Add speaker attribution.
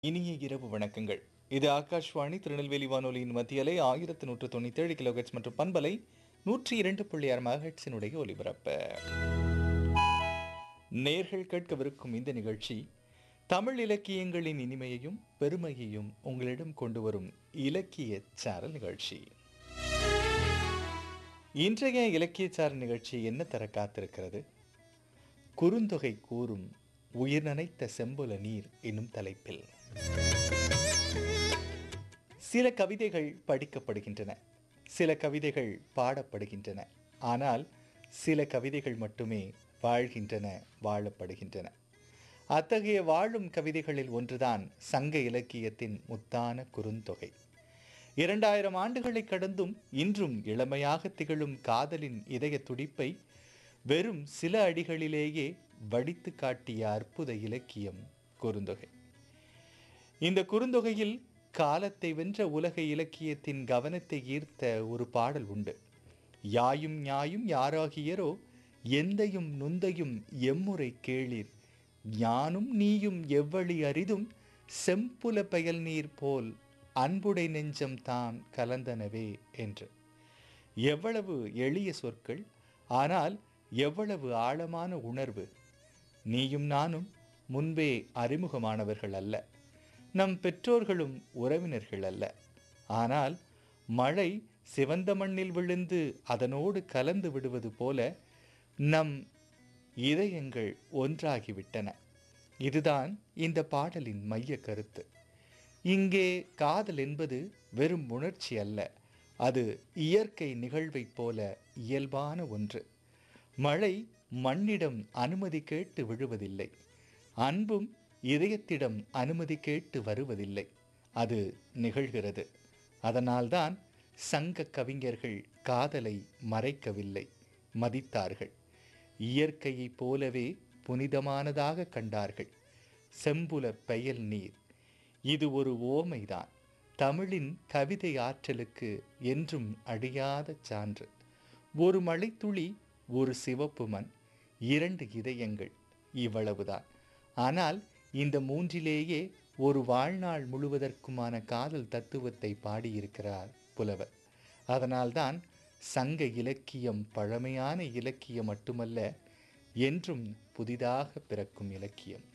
Speaker 1: இனிய இரவு வணக்கங்கள் இது ஆகாஷ்வாணி திருநெல்வேலி வானொலியின் மத்தியலை ஆயிரத்து நூற்று தொண்ணூற்றி ஏழு கிலோஹெட்ஸ் மற்றும் பண்பலை நூற்றி இரண்டு புள்ளி ஆறு மகட்ஸினுடைய ஒலிபரப்பு நேர்கள் கேட்கவிருக்கும் இந்த நிகழ்ச்சி தமிழ் இலக்கியங்களின் இனிமையையும் பெருமையையும் உங்களிடம் கொண்டு வரும் இலக்கிய சாரல் நிகழ்ச்சி இன்றைய இலக்கிய சாரல் நிகழ்ச்சி என்ன தர காத்திருக்கிறது குறுந்தொகை கூறும் உயிர் நனைத்த செம்புல நீர் என்னும் தலைப்பில் சில கவிதைகள் படிக்கப்படுகின்றன சில கவிதைகள் பாடப்படுகின்றன ஆனால் சில கவிதைகள் மட்டுமே வாழ்கின்றன வாழப்படுகின்றன அத்தகைய வாழும் கவிதைகளில் ஒன்றுதான் சங்க இலக்கியத்தின் முத்தான குறுந்தொகை இரண்டாயிரம் ஆண்டுகளை கடந்தும் இன்றும் இளமையாக திகழும் காதலின் இதய துடிப்பை வெறும் சில அடிகளிலேயே வடித்து காட்டிய அற்புத இலக்கியம் குறுந்தொகை இந்த குறுந்தொகையில் காலத்தை வென்ற உலக இலக்கியத்தின் கவனத்தை ஈர்த்த ஒரு பாடல் உண்டு யாயும் ஞாயும் யாராகியரோ எந்தையும் நுந்தையும் எம்முறை கேளீர் ஞானும் நீயும் எவ்வழி அரிதும் செம்புல பெயல் நீர் போல் அன்புடை நெஞ்சம் தான் கலந்தனவே என்று எவ்வளவு எளிய சொற்கள் ஆனால் எவ்வளவு ஆழமான உணர்வு நீயும் நானும் முன்பே அறிமுகமானவர்கள் அல்ல நம் பெற்றோர்களும் உறவினர்கள் அல்ல ஆனால் மழை சிவந்த மண்ணில் விழுந்து அதனோடு கலந்து விடுவது போல நம் இதயங்கள் ஒன்றாகிவிட்டன இதுதான் இந்த பாடலின் மைய கருத்து இங்கே காதல் என்பது வெறும் உணர்ச்சி அல்ல அது இயற்கை நிகழ்வைப் போல இயல்பான ஒன்று மழை மண்ணிடம் அனுமதி கேட்டு விழுவதில்லை அன்பும் இதயத்திடம் அனுமதி கேட்டு வருவதில்லை அது நிகழ்கிறது அதனால்தான் சங்க கவிஞர்கள் காதலை மறைக்கவில்லை மதித்தார்கள் இயற்கையைப் போலவே புனிதமானதாக கண்டார்கள் செம்புல பெயல் நீர் இது ஒரு ஓமைதான் தமிழின் கவிதை ஆற்றலுக்கு என்றும் அழியாத சான்று ஒரு மழைத்துளி ஒரு சிவப்பு மண் இரண்டு இதயங்கள் இவ்வளவுதான் ஆனால் இந்த மூன்றிலேயே ஒரு வாழ்நாள் முழுவதற்குமான காதல் தத்துவத்தை பாடியிருக்கிறார் புலவர் அதனால்தான் சங்க இலக்கியம் பழமையான இலக்கியம் மட்டுமல்ல என்றும் புதிதாக பிறக்கும் இலக்கியம்